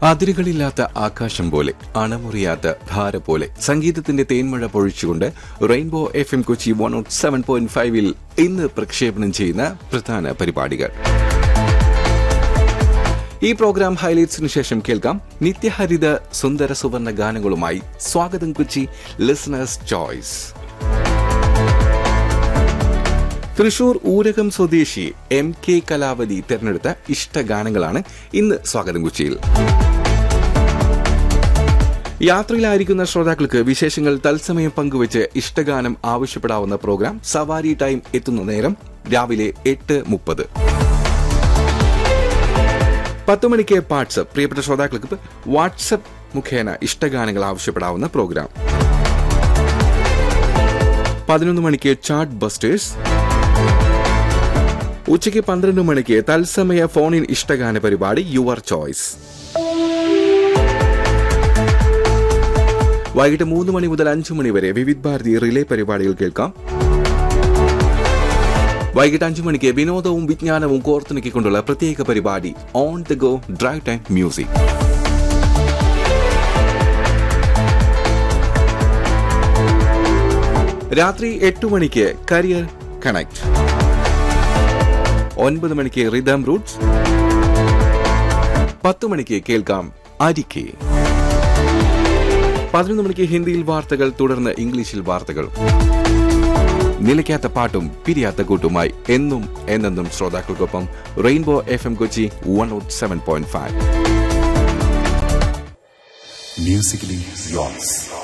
അതിരുകളില്ലാത്ത ആകാശം പോലെ അണമുറിയാത്ത ധാര പോലെ സംഗീതത്തിന്റെ തേന്മഴ പൊഴിച്ചുകൊണ്ട് rainbow F M Kochi one ought seven point ഫൈവിൽ ഇന്ന് പ്രക്ഷേപണം ചെയ്യുന്ന പ്രധാന പരിപാടികൾ ഈ പ്രോഗ്രാം ഹൈലൈറ്റ്സിന് ശേഷം കേൾക്കാം നിത്യഹരിത സുന്ദര സുവർണ ഗാനങ്ങളുമായി സ്വാഗതം കൊച്ചി ലിസണേഴ്സ് ചോയ്സ് തൃശൂർ ഊരകം സ്വദേശി എം കെ കലാവതി തെരഞ്ഞെടുത്ത ഇഷ്ടഗാനങ്ങളാണ് ഇന്ന് സ്വാഗതം കൊച്ചിയിൽ യാത്രയിലായിരിക്കുന്ന ശ്രോതാക്കൾക്ക് വിശേഷങ്ങൾ തത്സമയം പങ്കുവച്ച് ഇഷ്ടഗാനം ആവശ്യപ്പെടാവുന്ന പ്രോഗ്രാം സവാരി ടൈം എത്തുന്ന നേരം രാവിലെ എട്ട് മുപ്പത് പത്ത് മണിക്ക് വാട്സപ്പ് പ്രിയപ്പെട്ട ശ്രോതാക്കൾക്ക് വാട്സപ്പ് മുഖേന ഇഷ്ടഗാനങ്ങൾ ആവശ്യപ്പെടാവുന്ന പ്രോഗ്രാം പതിനൊന്ന് മണിക്ക് ചാർട്ട് ബസ്റ്റേഴ്സ് ഉച്ചയ്ക്ക് പന്ത്രണ്ട് മണിക്ക് തത്സമയ ഫോണിൻ ഇഷ്ടഗാന പരിപാടി യുവർ ചോയ്സ് വൈകിട്ട് മൂന്ന് മണി മുതൽ അഞ്ചു മണി വരെ വിവിധ് ഭാരതി റിലേ പരിപാടികൾ കേൾക്കാം വൈകിട്ട് അഞ്ചു മണിക്ക് വിനോദവും വിജ്ഞാനവും കോർത്തിണക്കിക്കൊണ്ടുള്ള പ്രത്യേക പരിപാടി on the go drive time music രാത്രി എട്ടു മണിക്ക് കരിയർ കണക്ട് ഒൻപത് മണിക്ക് റിതം റൂട്ട്സ് പത്ത് മണിക്ക് കേൾക്കാം അരിക്കെ പതിനൊന്ന് മണിക്ക് ഹിന്ദിയിൽ വാർത്തകൾ തുടർന്ന് ഇംഗ്ലീഷിൽ വാർത്തകൾ നിലയ്ക്കാത്ത പാട്ടും പിരിയാത്ത കൂട്ടുമായി എന്നും എന്നെന്നും ശ്രോതാക്കൾക്കൊപ്പം rainbow F M Kochi one ought seven point five Musically yours.